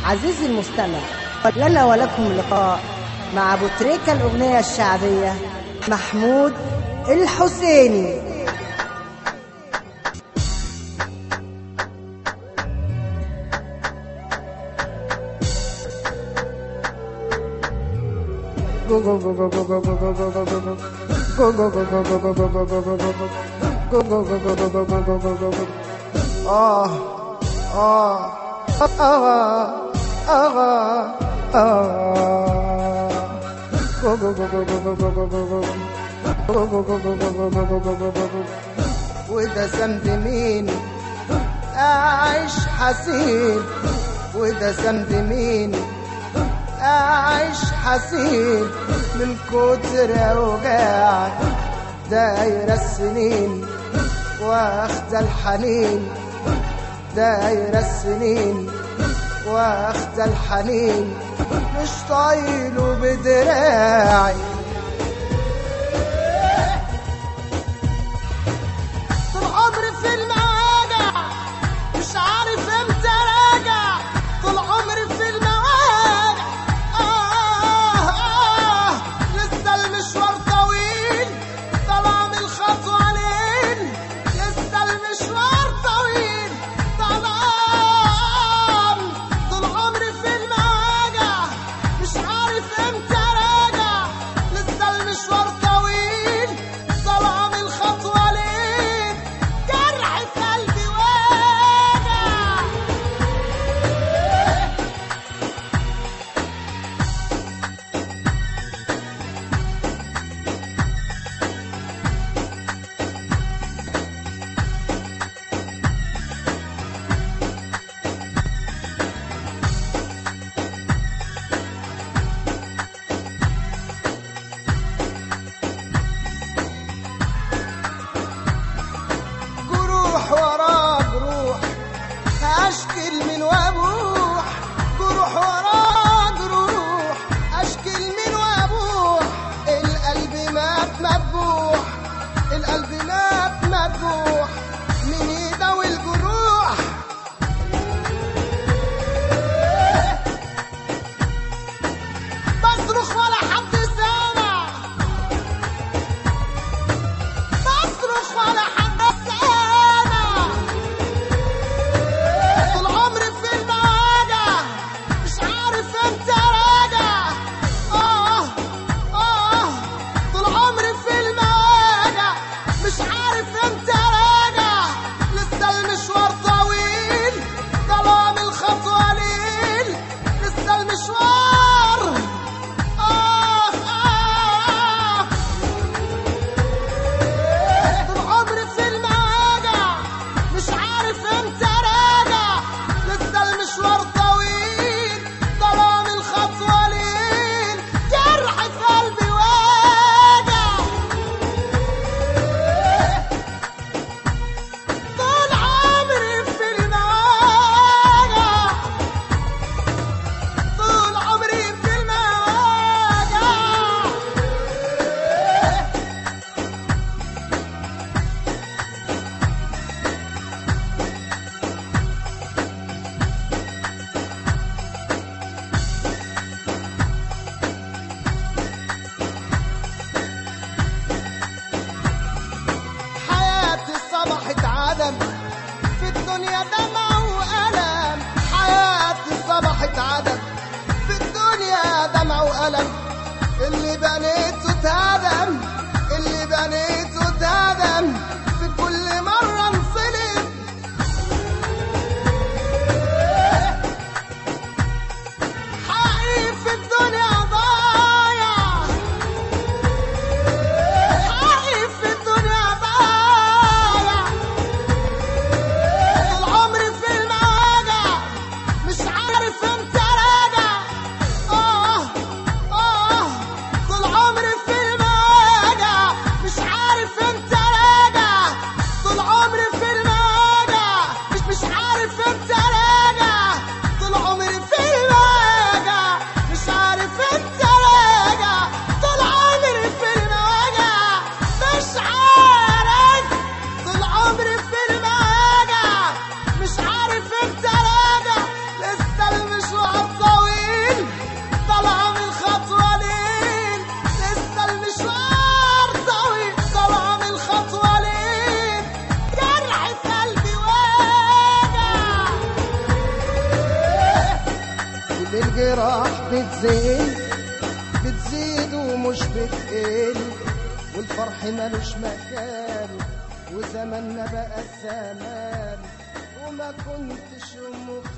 عزيزي المستمع لنا ولكم لقاء مع أبو تريكة الأغنية الشعبية محمود الحسيني آه آه آه آه وده ذنب مين أعيش حزين وده ذنب مين أعيش حزين من كتر أوجاع دايرة السنين واخد الحنين دايرة السنين واخد الحنين مش طايله بدراعي طول عمري في المواجع مش عارف امتى راجع طول عمري في المواجع آه آه لسه المشوار طويل طالع من الخطوة لين لسه المشوار طويل طالع طول عمري في المواجع مش عارف امتى راجع لسه المشوار طويل طالع من الخطوة لين جرح في قلبي واجع جروح ورا جروح اشكل من وابوح جروح ورا جروح اشكل من وابوح القلب مات مذبوح القلب مات مذبوح من يداوي الجروح بصرخ ولا حد سامع بصرخ ولا حد سامع طول عمري في المواجع مش عارف امتى راجع اه اه طول عمري في المواجع مش عارف امتى راجع لسه المشوار طويل ظلام الخطوة ليل لسه المشوار آه آه طول عمري في المواجع مش عارف امتى راجع لسه المشوار طويل ظلام الخطوة ليل جرح في قلبي واجع طول عمري في المواجع طول عمري في المواجع حياتي صبحت عدم في الدنيا دمع وألم حياتي صبحت عدم في الدنيا دمع وألم اللي بنيته اتهدم اللي بنيته اتهدم في كل مرة انصلب حقي في الدنيا ضايع حقي في الدنيا ضايع طول عمري في المواجع مش عارف امتى راجع اه اه طول عمري في المواجع الجراح بتزيد بتزيد ومش بتقل والفرح ملوش مكان وزماننا بقى الزمان وما كنتش مخ